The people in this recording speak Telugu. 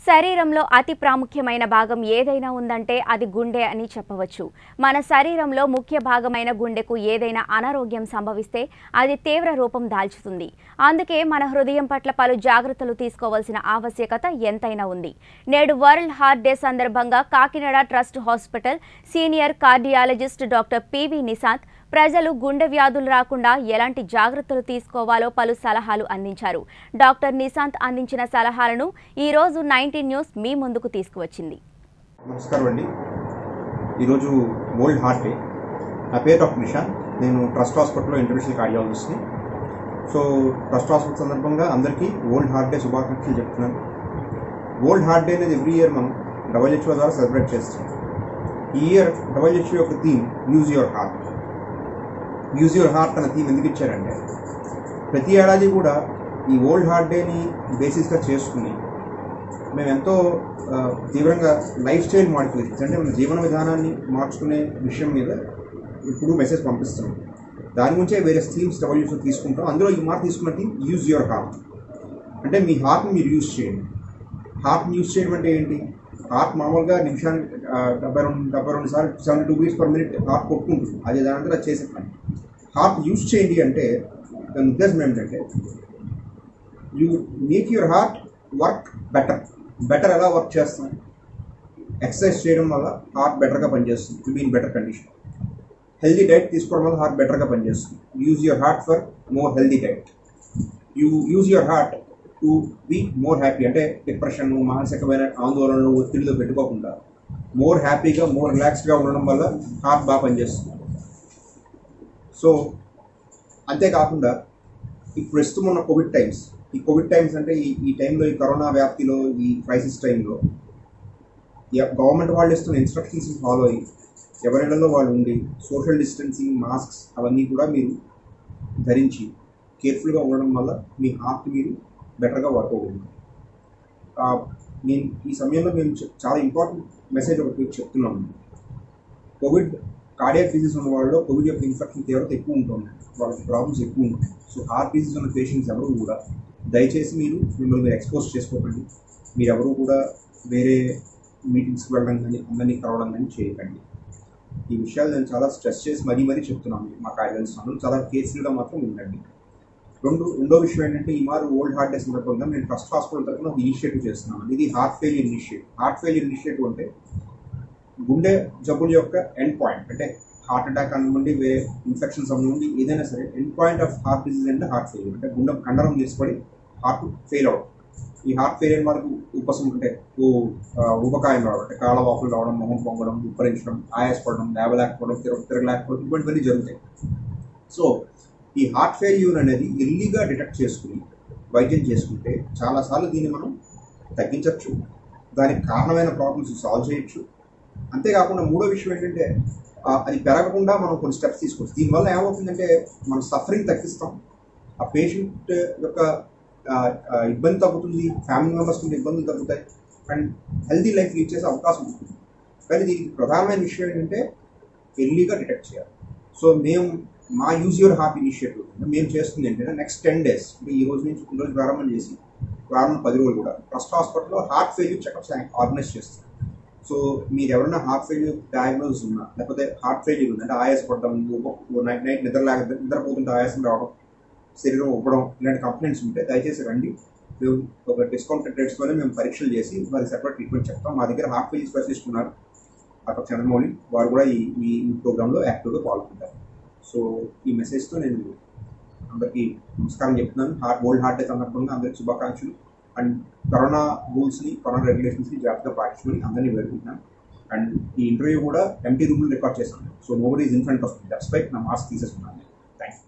శరీరంలో అతి ప్రాముఖ్యమైన భాగం ఏదైనా ఉందంటే అది గుండె అని చెప్పవచ్చు మన శరీరంలో ముఖ్య భాగమైన గుండెకు ఏదైనా అనారోగ్యం సంభవిస్తే అది తీవ్ర రూపం దాల్చుతుంది అందుకే మన హృదయం పట్ల పలు జాగ్రత్తలు తీసుకోవాల్సిన ఆవశ్యకత ఎంతైనా ఉంది నేడు వరల్డ్ హార్ట్ డే సందర్భంగా Kakinada Trust Hospital senior cardiologist doctor PV Nishant ప్రజలు గుండె వ్యాధులు రాకుండా ఎలాంటి జాగ్రత్తలు తీసుకోవాలో పలు సలహాలు అందించారు డాక్టర్ నిశాంత్ అందించిన సలహాలను ఈ రోజు నైన్టీన్ న్యూస్ మీ ముందుకు తీసుకువచ్చింది నమస్కారం అండి ఈరోజు వరల్డ్ హార్ట్ డే నా పేరు డాక్టర్ నిషాంత్ నేను ట్రస్ట్ హాస్పిటల్లో ఇంటర్నేషనల్ కార్డియాలజిస్ట్ని సో ట్రస్ట్ హాస్పిటల్ సందర్భంగా అందరికీ వరల్డ్ హార్ట్ డే శుభాకాంక్షలు చెప్తున్నాను వరల్డ్ హార్ట్ డే అనేది ఎవ్రీ ఇయర్ మనం డబ్ల్యూహెచ్ఓ ద్వారా సెలబ్రేట్ చేస్తాం ఈ ఇయర్ డబ్ల్యూహెచ్ఓ యొక్క theme use your heart use your heart అనే థీమ్ ఎందుకు ఇచ్చారంటే ప్రతి ఏడాది కూడా ఈ వరల్డ్ హార్ట్ డేని బేసిస్గా చేసుకుని మేము ఎంతో ఆ, తీవ్రంగా లైఫ్ స్టైల్ మాడిఫికేషన్స్ అంటే మన జీవన విధానాన్ని మార్చుకునే విషయం మీద ఇప్పుడు మెసేజ్ పంపిస్తున్నాం దాని గురించే వేరే స్కీమ్స్ డబ్ల్యూస్ తీసుకుంటాం అందులో ఈ మాట తీసుకున్న థీమ్ యూజ్ యువర్ హార్ట్ అంటే మీ హార్ట్ని మీరు యూజ్ చేయండి హార్ట్ని యూజ్ చేయడం అంటే ఏంటి హార్ట్ మామూలుగా నిమిషానికి ఆ, డెబ్బై రెండు డెబ్బై రెండు సార్లు seventy two beats per minute heart కొట్టుకుంటుంది అది దాని అది చేసే పని హార్ట్ యూజ్ చేయండి అంటే దాని ఉద్దేశం ఏంటంటే you make your heart work better better ఎలా వర్క్ చేస్తాం ఎక్సర్సైజ్ చేయడం వల్ల హార్ట్ బెటర్గా పనిచేస్తుంది to be in better condition healthy diet తీసుకోవడం వల్ల హార్ట్ బెటర్గా పనిచేస్తుంది use your heart for more healthy diet you use your heart to be more happy అంటే డిప్రెషన్ మానసికమైన ఆందోళనలు ఒత్తిడిలో పెట్టుకోకుండా మోర్ హ్యాపీగా మోర్ రిలాక్స్డ్గా ఉండడం వల్ల హార్ట్ బాగా పనిచేస్తుంది సో అంతేకాకుండా ఈ ప్రస్తుతం ఉన్న కోవిడ్ టైమ్స్ ఈ కోవిడ్ టైమ్స్ అంటే ఈ ఈ టైంలో ఈ కరోనా వ్యాప్తిలో ఈ క్రైసిస్ టైంలో గవర్నమెంట్ వాళ్ళు ఇస్తున్న ఇన్స్ట్రక్షన్స్ ఫాలో అయ్యి ఎవరిళ్లలో వాళ్ళు ఉండి సోషల్ డిస్టెన్సింగ్ మాస్క్స్ అవన్నీ కూడా మీరు ధరించి కేర్ఫుల్గా ఉండడం వల్ల మీ హార్ట్ మీరు బెటర్గా వర్క్ అవుతుంది నేను ఈ సమయంలో మేము చె- చాలా ఇంపార్టెంట్ మెసేజ్ ఒకటి మీకు చెప్తున్నాము కోవిడ్ కార్డియాక్ డిసీజ్ ఉన్న వాళ్ళలో కోవిడ్ యొక్క ఇన్ఫెక్షన్ తీవ్రత ఎక్కువ ఉంటుంది వాళ్ళకి ప్రాబ్లమ్స్ ఎక్కువ ఉంటాయి సో హార్ట్ డిసీజ్ ఉన్న పేషెంట్స్ ఎవరు కూడా దయచేసి మీరు మిమ్మల్ని మీరు ఎక్స్పోజ్ చేసుకోకండి మీరు ఎవరు కూడా వేరే మీటింగ్స్కి వెళ్ళడం కానీ అందరినీ కలవడం కానీ చేయకండి ఈ విషయాలు నేను చాలా స్ట్రెస్ చేసి మరీ మరీ చెప్తున్నాను మా కార్యాలయం చాలా కేర్ఫుల్గా మాత్రం ఉండండి రెండు రెండో విషయం ఏంటంటే ఈ మారు ఓల్డ్ హార్ట్ డే సందర్భంగా నేను ట్రస్ట్ హాస్పిటల్ తరఫున ఒక ఇనిషియేటివ్ చేస్తున్నాను ఇది heart failure initiative heart failure initiative అంటే గుండె జబ్బుల యొక్క ఎండ్ పాయింట్ అంటే హార్ట్ అటాక్ అనుకోండి వేరే ఇన్ఫెక్షన్స్ అనుకోండి ఏదైనా సరే end point of heart disease అంటే హార్ట్ ఫెయిలియర్ అంటే గుండె కండరం తీసుకొని హార్ట్ ఫెయిల్ అవడం ఈ హార్ట్ ఫెయిలియర్ మనకు ఉపశమనం అంటే ఓ ఆ, ఊబకాయం రావడం అంటే కాళ్ళ వాపులు రావడం మొహం పొంగడం ఉప్పరించడం ఆయాసపడడం లేవలేకపోవడం తిరగ తిరగలేకపోవడం ఇటువంటివన్నీ జరుగుతాయి సో ఈ హార్ట్ ఫెయిల్యూర్ అనేది ఎర్లీగా డిటెక్ట్ చేసుకుని వైద్యం చేసుకుంటే చాలాసార్లు దీన్ని మనం తగ్గించవచ్చు దానికి కారణమైన ప్రాబ్లమ్స్ సాల్వ్ చేయొచ్చు అంతేకాకుండా మూడో విషయం ఏంటంటే ఆ, అది పెరగకుండా మనం కొన్ని స్టెప్స్ తీసుకోవచ్చు దీనివల్ల ఏమవుతుందంటే మనం సఫరింగ్ తగ్గిస్తాం ఆ పేషెంట్ యొక్క ఆ, ఆ, ఇబ్బంది తగ్గుతుంది ఫ్యామిలీ మెంబర్స్ నుండి ఇబ్బందులు తగ్గుతాయి అండ్ హెల్తీ లైఫ్ లీడ్ చేసే అవకాశం ఉంటుంది కానీ దీనికి ప్రధానమైన విషయం ఏంటంటే ఎర్లీగా డిటెక్ట్ చేయాలి సో మేము మా యూజ్ యువర్ హార్ట్ ఇనిషియేటివ్ మేము చేస్తుంది ఏంటంటే నెక్స్ట్ టెన్ డేస్ అంటే ఈ రోజు నుంచి ఈ రోజు ప్రారంభం చేసి ప్రారంభం పది రోజులు కూడా ట్రస్ట్ హాస్పిటల్లో హార్ట్ ఫెయిల్యూర్ చెకప్స్ ఆర్గనైజ్ చేస్తాం సో మీరు ఎవరైనా హార్ట్ ఫెయిల్యూర్ డయాగ్నోస్ ఉన్నా లేకపోతే హార్ట్ ఫెయిల్యూర్ ఉంది అంటే ఆయాసపడడం నైట్ నైట్ నిద్ర లేక నిద్రపోతుంటే ఆయాసం రావడం శరీరం ఉబ్బడం ఇలాంటి కంప్లైంట్స్ ఉంటే దయచేసి రండి మేము ఒక డిస్కౌంట్ రేట్స్తోనే మేము పరీక్షలు చేసి వారికి సెపరేట్ ట్రీట్మెంట్ చెప్తాం మా దగ్గర హార్ట్ ఫెయిల్యూర్ స్పెషలిస్ట్ ఉన్నారు అక్కడ చంద్రమౌళి వారు కూడా ఈ ఈ ఈ ప్రోగ్రాంలో యాక్టివ్గా పాల్గొంటారు సో ఈ మెసేజ్తో నేను అందరికీ నమస్కారం చెప్తున్నాను హార్ట్ వరల్డ్ హార్ట్ డే సందర్భంగా అందరికి శుభాకాంక్షలు అండ్ కరోనా రూల్స్ని కరోనా రెగ్యులేషన్స్ని జాగ్రత్తగా పాటించుకొని అందరినీ వేడుకుంటున్నాను అండ్ ఈ ఇంటర్వ్యూ కూడా ఎంటీ రూమ్లో రికార్డ్ చేశాను so no is in front of that's by నా మాస్క్ తీసేసుకున్నాను థ్యాంక్ యూ